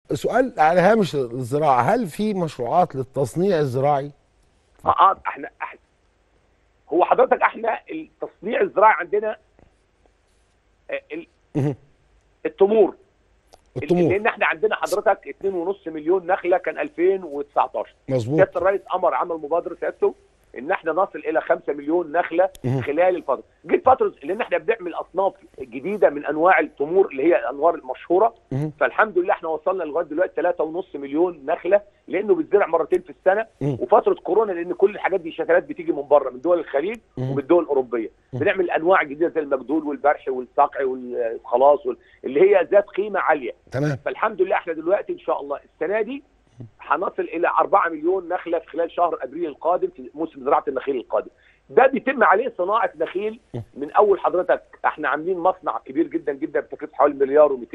سؤال على هامش الزراعه هل في مشروعات للتصنيع الزراعي اه آه، احنا احنا هو حضرتك احنا التصنيع الزراعي عندنا آه، ال- مهم. التمور التمور لان احنا عندنا حضرتك 2.5 مليون نخله كان 2019 مظبوط سياده الرئيس امر عمل مبادره سيادته ان احنا نصل الى 5 مليون نخله مهم. خلال الفتره جيت فتره لان احنا بنعمل اصناف جديده من انواع التمور اللي هي الانواع المشهوره مهم. فالحمد لله احنا وصلنا لغايه دلوقتي 3.5 مليون نخله لانه بيتزرع مرتين في السنه مم. وفتره كورونا لان كل الحاجات دي شتلات بتيجي من بره من دول الخليج مم. ومن الدول الاوروبيه مم. بنعمل انواع جديده زي المجدول والبرح والصقع والخلاص وال... اللي هي ذات قيمه عاليه تمام فالحمد لله احنا دلوقتي ان شاء الله السنه دي هنصل الى 4 مليون نخله في خلال شهر ابريل القادم في موسم زراعه النخيل القادم ده بيتم عليه صناعه نخيل من اول حضرتك احنا عاملين مصنع كبير جدا جدا بتكلفه حوالي مليار و200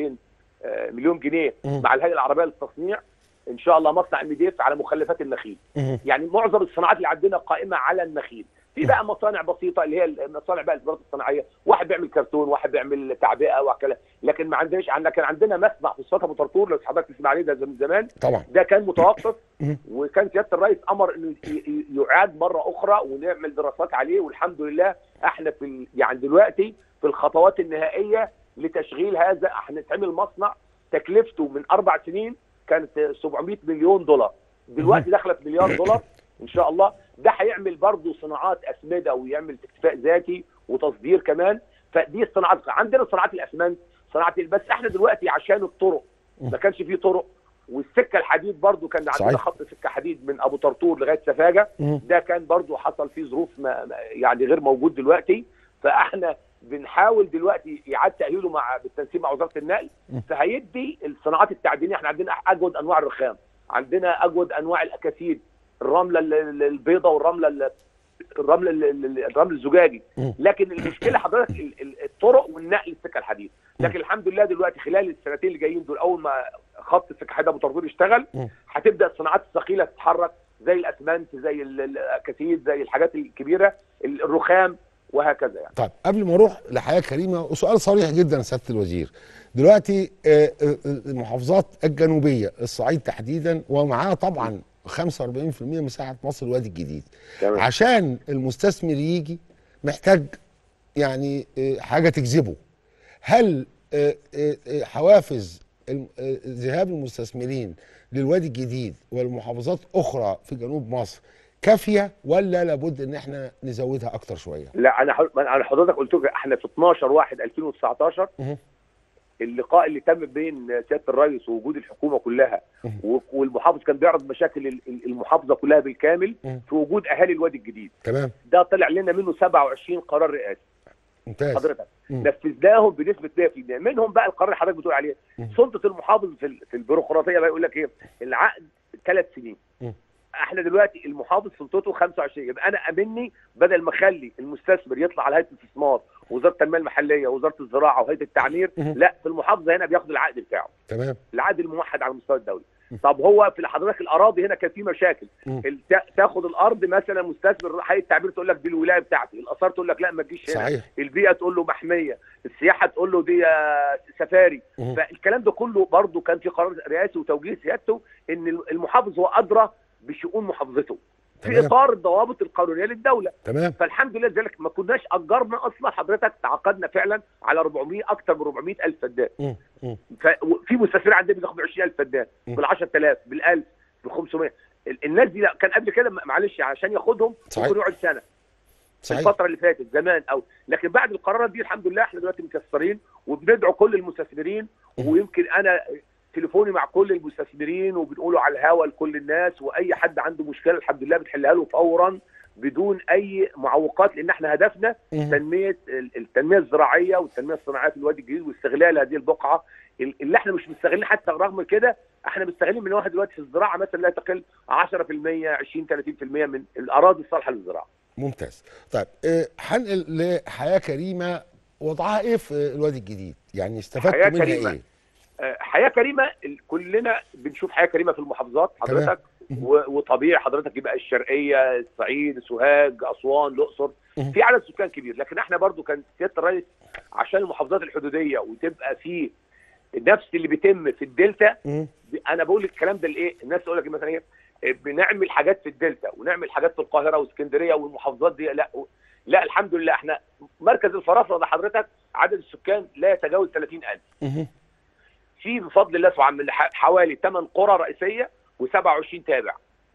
مليون جنيه مم. مع الهيئه العربيه للتصنيع ان شاء الله مصنع الميديف على مخلفات النخيل مهم. يعني معظم الصناعات اللي عندنا قائمه على النخيل في بقى مصانع بسيطه اللي هي المصانع بقى الزراعه الصناعيه واحد بيعمل كرتون واحد بيعمل تعبئه وكذا لكن ما عندناش عندنا كان عندنا مصنع في السلطه ابو طرطور لو حضرتك تسمع عليه ده من زمان طبعا ده كان متوقف مم. وكان سياده الرئيس امر انه ي- ي- يعاد مره اخرى ونعمل دراسات عليه والحمد لله احنا في ال- يعني دلوقتي في الخطوات النهائيه لتشغيل هذا احنا تعمل مصنع تكلفته من اربع سنين كانت 700 مليون دولار دلوقتي داخله في مليار دولار ان شاء الله ده هيعمل برضه صناعات اسمده ويعمل اكتفاء ذاتي وتصدير كمان فدي الصناعات عندنا صناعات الاسمنت صناعه بس احنا دلوقتي عشان الطرق ما كانش فيه طرق والسكه الحديد برضو كان عندنا صحيح. خط سكه حديد من ابو طرطور لغايه سفاجه مم. ده كان برضو حصل فيه ظروف ما ما- يعني غير موجود دلوقتي فاحنا بنحاول دلوقتي اعاده تاهيله مع بالتنسيق مع وزاره النقل مم. فهيدي الصناعات التعدينيه احنا عندنا اجود انواع الرخام عندنا اجود انواع الاكاسيد الرمله ال- ال- البيضاء والرمله ال- الرمل ال- ال- الرمل الزجاجي مم. لكن المشكله حضرتك ال- ال- الطرق والنقل السكه الحديد لكن الحمد لله دلوقتي خلال السنتين اللي جايين دول اول ما خط السكه الحديد ابو طرطور يشتغل مم. هتبدا الصناعات الثقيله تتحرك زي الاسمنت زي ال- الاكاسيد زي الحاجات الكبيره ال- الرخام وهكذا يعني طيب قبل ما اروح لحياه كريمه وسؤال صريح جدا سياده الوزير دلوقتي آه، آه، المحافظات الجنوبيه الصعيد تحديدا ومعاها طبعا 45% مساحه مصر الوادي الجديد تمام. عشان المستثمر يجي محتاج يعني آه، حاجه تجذبه هل آه، آه، آه، حوافز الم- آه، ذهاب المستثمرين للوادي الجديد والمحافظات اخرى في جنوب مصر كافيه ولا لابد ان احنا نزودها اكتر شويه لا انا ح- انا حضرتك قلت لك احنا في 12 1 2019 مه. اللقاء اللي تم بين سياده الرئيس ووجود الحكومه كلها مه. و- والمحافظ كان بيعرض مشاكل ال- ال- المحافظه كلها بالكامل مه. في وجود اهالي الوادي الجديد تمام ده طلع لنا منه 27 قرار رئاسي ممتاز حضرتك مم. نفذناهم بنسبه 100% منهم بقى القرار اللي حضرتك بتقول عليه مم. سلطه المحافظ في ال- في البيروقراطيه بقى يقول لك ايه العقد ثلاث سنين مم. احنا دلوقتي المحافظ سلطته 25 يبقى انا امني بدل ما اخلي المستثمر يطلع على هيئه الاستثمار وزاره التنميه المحليه ووزاره الزراعه وهيئه التعمير مم. لا في المحافظه هنا بياخد العقد بتاعه تمام العقد الموحد على مستوى الدوله طب هو في حضرتك الاراضي هنا كان في مشاكل مم. ال- تا- تاخد الارض مثلا مستثمر هيئه التعبير تقول لك دي الولايه بتاعتي الاثار تقول لك لا ما تجيش هنا صحيح البيئه تقول له محميه السياحه تقول له دي آه، سفاري مم. فالكلام ده كله برضه كان في قرار رئاسي وتوجيه سيادته ان المحافظ هو ادرى بشؤون محافظته في تمام. اطار الضوابط القانونيه للدوله تمام فالحمد لله ذلك ما كناش اجرنا اصلا حضرتك تعاقدنا فعلا على 400 اكثر من 400 الف فدان مم. مم. ففي مستثمرين عندنا بياخدوا 20000 فدان مم. بال 10000 بال 1000 بال 500 ال- الناس دي لا كان قبل كده معلش عشان ياخدهم صحيح. ممكن يقعد سنه في صحيح الفتره اللي فاتت زمان او لكن بعد القرارات دي الحمد لله احنا دلوقتي مكسرين وبندعو كل المستثمرين مم. ويمكن انا تليفوني مع كل المستثمرين وبنقوله على الهوا لكل الناس واي حد عنده مشكله الحمد لله بنحلها له فورا بدون اي معوقات لان احنا هدفنا مم. تنميه ال- التنميه الزراعيه والتنميه الصناعيه في الوادي الجديد واستغلال هذه البقعه ال- اللي احنا مش مستغلين حتى رغم كده احنا مستغلين من واحد دلوقتي في الزراعه مثلا لا تقل 10% 20 30% من الاراضي الصالحه للزراعه ممتاز طيب آه، هنقل لحياه كريمه وضعها ايه في الوادي الجديد يعني حياة استفدتوا منها كريمة. ايه آه، حياه كريمه ال- كلنا بنشوف حياه كريمه في المحافظات تمام. حضرتك مهم. و- وطبيعي حضرتك يبقى الشرقيه الصعيد سوهاج اسوان الاقصر مهم. في عدد سكان كبير لكن احنا برضو كان سياده الرئيس عشان المحافظات الحدوديه وتبقى في نفس اللي بيتم في الدلتا مم. انا بقول الكلام ده لايه الناس تقول لك مثلا ايه بنعمل حاجات في الدلتا ونعمل حاجات في القاهره واسكندريه والمحافظات دي لا لا الحمد لله احنا مركز الفرافره ده حضرتك عدد السكان لا يتجاوز 30000 مم. في بفضل الله سبحانه من ح- حوالي 8 قرى رئيسيه و27 تابع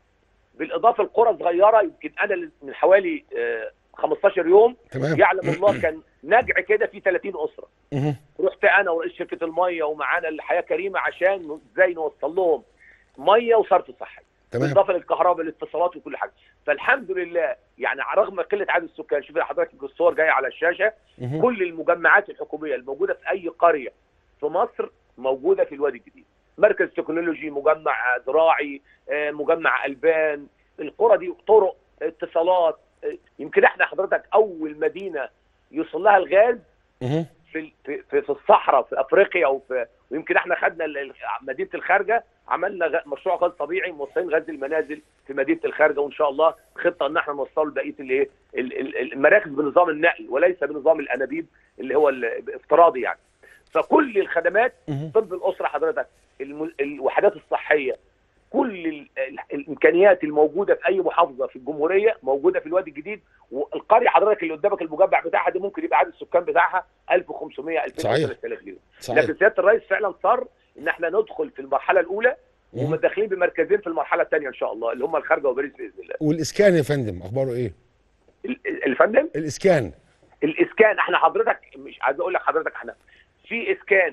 بالاضافه لقرى صغيره يمكن انا اللي من حوالي آه، 15 يوم تمام يعلم الله كان نجع كده في 30 اسره مم. رحت انا ورئيس شركه الميه ومعانا الحياه كريمه عشان ازاي نوصل لهم ميه وصرف صحي تمام بالاضافه للكهرباء الاتصالات وكل حاجه فالحمد لله يعني رغم قله عدد السكان شوف حضرتك الصور جايه على الشاشه مم. كل المجمعات الحكوميه الموجوده في اي قريه في مصر موجوده في الوادي الجديد مركز تكنولوجي مجمع زراعي آه، مجمع البان القرى دي طرق اتصالات آه، يمكن احنا حضرتك اول مدينه يوصل لها الغاز مم. في في في في الصحراء في افريقيا وفي ويمكن احنا خدنا ال- ال- مدينه الخارجه عملنا غ- مشروع غاز طبيعي موصلين غاز المنازل في مدينه الخارجه وان شاء الله خطه ان احنا نوصله لبقيه الايه ال- ال- المراكز بنظام النقل وليس بنظام الانابيب اللي هو الافتراضي يعني فكل الخدمات مم. طب الاسره حضرتك الم- الوحدات الصحيه كل ال- ال- الامكانيات الموجوده في اي محافظه في الجمهوريه موجوده في الوادي الجديد والقريه حضرتك اللي قدامك المجمع بتاعها دي ممكن يبقى عدد السكان بتاعها 1500 2000 صحيح. 3000 جنيه صحيح لكن سياده الرئيس فعلا صر ان احنا ندخل في المرحله الاولى مم. وداخلين بمركزين في المرحله الثانيه ان شاء الله اللي هم الخارجه وباريس باذن الله والاسكان يا فندم اخباره ايه ال- ال- الفندم الاسكان الاسكان احنا حضرتك مش عايز اقول لك حضرتك احنا في اسكان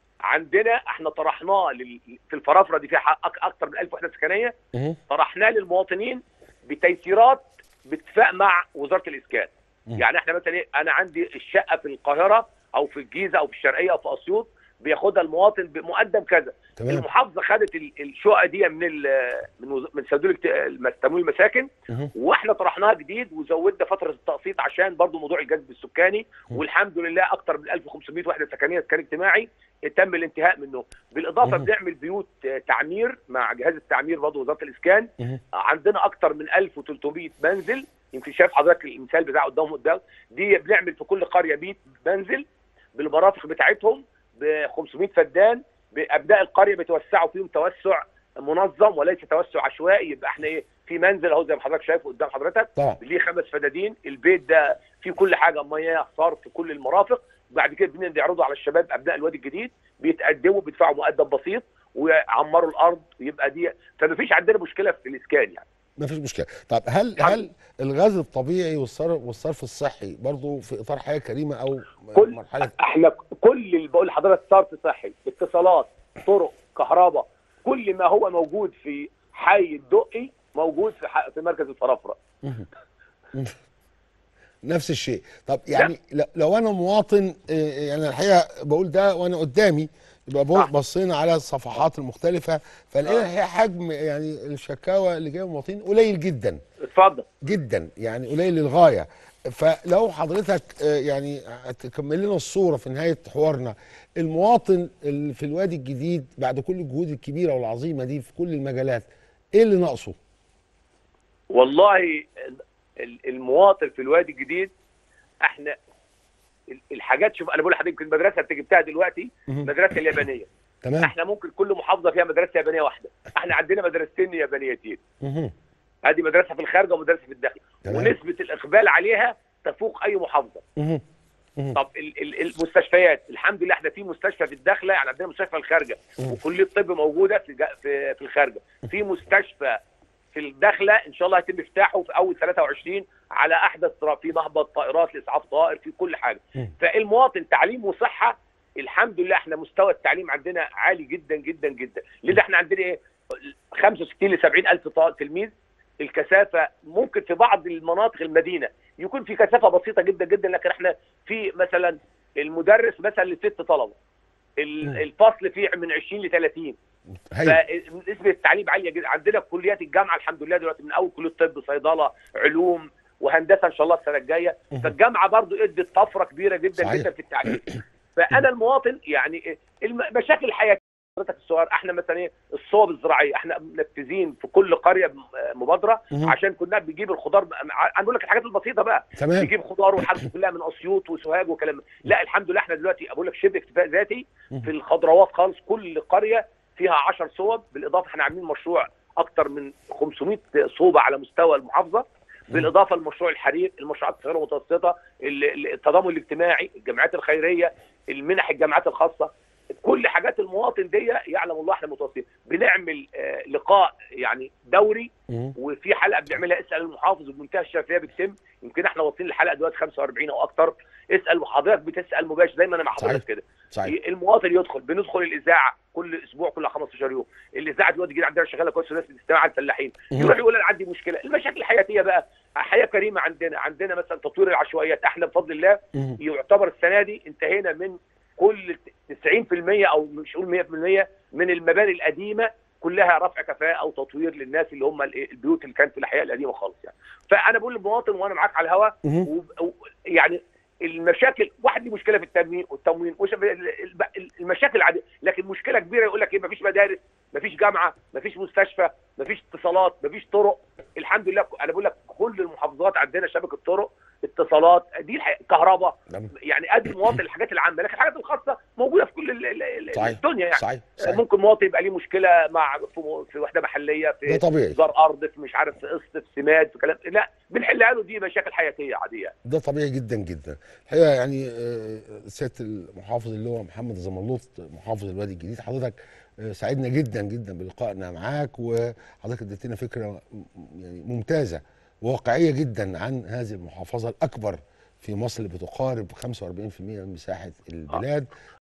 عندنا احنا طرحناه لل... في الفرافره دي فيها حق- اكثر من 1000 وحده سكنيه مم. طرحناه للمواطنين بتيسيرات باتفاق مع وزاره الاسكان مم. يعني احنا مثلا ايه انا عندي الشقه في القاهره او في الجيزه او في الشرقيه او في اسيوط بياخدها المواطن بمقدم كذا تمام المحافظه خدت ال- الشقه دي من ال من وز- من صندوق الت- الم- تمويل المساكن مم. واحنا طرحناها جديد وزودنا فتره التقسيط عشان برضو موضوع الجذب السكاني مم. والحمد لله اكثر من 1500 وحده سكنيه سكن اجتماعي تم الانتهاء منه بالاضافه مم. بنعمل بيوت آه، تعمير مع جهاز التعمير برضو وزاره الاسكان مم. عندنا اكثر من 1300 منزل يمكن شايف حضرتك المثال بتاعه قدامهم قدام دي بنعمل في كل قريه 100 منزل بالمرافق بتاعتهم ب 500 فدان بابناء القريه بيتوسعوا فيهم توسع منظم وليس توسع عشوائي يبقى احنا ايه في منزل اهو زي ما حضرتك شايفه قدام حضرتك طبعا ليه خمس فدادين البيت ده فيه كل حاجه مياه صرف في كل المرافق بعد كده بنبدا نعرضه على الشباب ابناء الوادي الجديد بيتقدموا بيدفعوا مقدم بسيط ويعمروا الارض ويبقى دي فما فيش عندنا مشكله في الاسكان يعني ما فيش مشكله طب هل الحمد هل الغاز الطبيعي والصرف والصرف الصحي برضو في اطار حياه كريمه او كل مرحله احنا كل اللي بقول لحضرتك صرف صحي اتصالات طرق كهرباء كل ما هو موجود في حي الدقي موجود في ح- في مركز الفرافره مهم. مهم. نفس الشيء طب يعني ل- لو انا مواطن آه، يعني الحقيقه بقول ده وانا قدامي يبقى بص- آه. بصينا على الصفحات المختلفه فلقينا آه. الحقيقه حجم يعني الشكاوى اللي جايه من المواطنين قليل جدا اتفضل جدا يعني قليل للغايه فلو حضرتك آه، يعني تكمل لنا الصوره في نهايه حوارنا المواطن اللي في الوادي الجديد بعد كل الجهود الكبيره والعظيمه دي في كل المجالات ايه اللي ناقصه؟ والله ال- المواطن في الوادي الجديد احنا ال- الحاجات شوف انا بقول لحضرتك المدرسه انت جبتها دلوقتي مهم. المدرسه اليابانيه تمام احنا ممكن كل محافظه فيها مدرسه يابانيه واحده احنا عندنا مدرستين يابانيتين مهم. هذه مدرسه في الخارجه ومدرسه في الداخل تمام. ونسبه الاقبال عليها تفوق اي محافظه مهم. مهم. طب ال- ال- المستشفيات الحمد لله احنا في مستشفى في الداخله يعني عندنا مستشفى الخارجه مم. وكليه طب موجوده في جا- في في الخارجه في مستشفى في الداخله ان شاء الله هيتم افتتاحه في اول 23 على احدث طرا- في مهبط طائرات لاسعاف طائر في كل حاجه مم. فالمواطن تعليم وصحه الحمد لله احنا مستوى التعليم عندنا عالي جدا جدا جدا لان احنا عندنا ايه 65 ل 70 الف طالب تلميذ الكثافه ممكن في بعض المناطق المدينه يكون في كثافه بسيطه جدا جدا لكن احنا في مثلا المدرس مثلا لست طلبه ال- مم. الفصل فيه من 20 ل 30 هايل فنسبه التعليم عاليه جدا عندنا في كليات الجامعه الحمد لله دلوقتي من اول كليه طب صيدله علوم وهندسه ان شاء الله السنه الجايه مهم. فالجامعه برضو ادت طفره كبيره جدا صحيح. جدا في التعليم فانا المواطن يعني الم- مشاكل الحياه حضرتك السؤال احنا مثلا ايه الصوب الزراعيه احنا منفذين في كل قريه م- مبادره مهم. عشان كنا بنجيب الخضار انا بقول لك الحاجات البسيطه بقى تمام نجيب خضار والحاجات كلها من اسيوط وسوهاج وكلام من- لا الحمد لله احنا دلوقتي اقول لك شبه اكتفاء ذاتي في الخضروات خالص كل قريه فيها 10 صوب بالاضافه احنا عاملين مشروع اكتر من 500 صوبه على مستوى المحافظه بالاضافه لمشروع الحرير المشروعات الصغيره والمتوسطه ال- ال- التضامن الاجتماعي الجامعات الخيريه المنح الجامعات الخاصه كل حاجات المواطن دي يعلم الله احنا متوسطين بنعمل آه، لقاء يعني دوري مهم. وفي حلقه بنعملها اسال المحافظ وبمنتهى الشفافيه بتتم يمكن احنا واصلين للحلقه دلوقتي 45 او اكتر اسال وحضرتك بتسال مباشر دايما انا مع صحيح. حضرتك كده صحيح المواطن يدخل بندخل الاذاعه كل اسبوع كل 15 يوم الاذاعه دلوقتي جديد عندنا شغاله كويس والناس بتستمع على الفلاحين مهم. يروح يقول انا عندي مشكله المشاكل الحياتيه بقى حياه كريمه عندنا عندنا مثلا تطوير العشوائيات احنا بفضل الله مهم. يعتبر السنه دي انتهينا من كل 90% او مش نقول 100% من المباني القديمه كلها رفع كفاءه او تطوير للناس اللي هم ال- البيوت اللي كانت في الاحياء القديمه خالص يعني فانا بقول للمواطن وانا معاك على الهواء مهم. و- و- يعني المشاكل واحد ليه مشكله في التموين والتموين وش- ال- ال- المشاكل العاديه لكن مشكله كبيره يقول لك ايه مفيش مدارس مفيش جامعه مفيش مستشفى مفيش اتصالات مفيش طرق الحمد لله انا بقول لك كل المحافظات عندنا شبكه طرق اتصالات دي الحقيقة كهرباء نعم. يعني قد المواطن الحاجات العامه لكن الحاجات الخاصه موجوده في كل ال- ال- ال- صحيح. الدنيا يعني صحيح صحيح ممكن مواطن يبقى ليه مشكله مع في م- في وحده محليه ده في طبيعي زار ارض في مش عارف في قسط في سماد في كلام لا بنحلها له دي مشاكل حياتيه عاديه ده طبيعي جدا جدا الحقيقه يعني آه، سياده المحافظ اللي هو محمد زملوط محافظ الوادي الجديد حضرتك آه، سعدنا جدا جدا بلقائنا معاك وحضرتك اديتنا فكره م- يعني ممتازه وواقعيه جدا عن هذه المحافظه الاكبر في مصر اللي بتقارب 45% من مساحه البلاد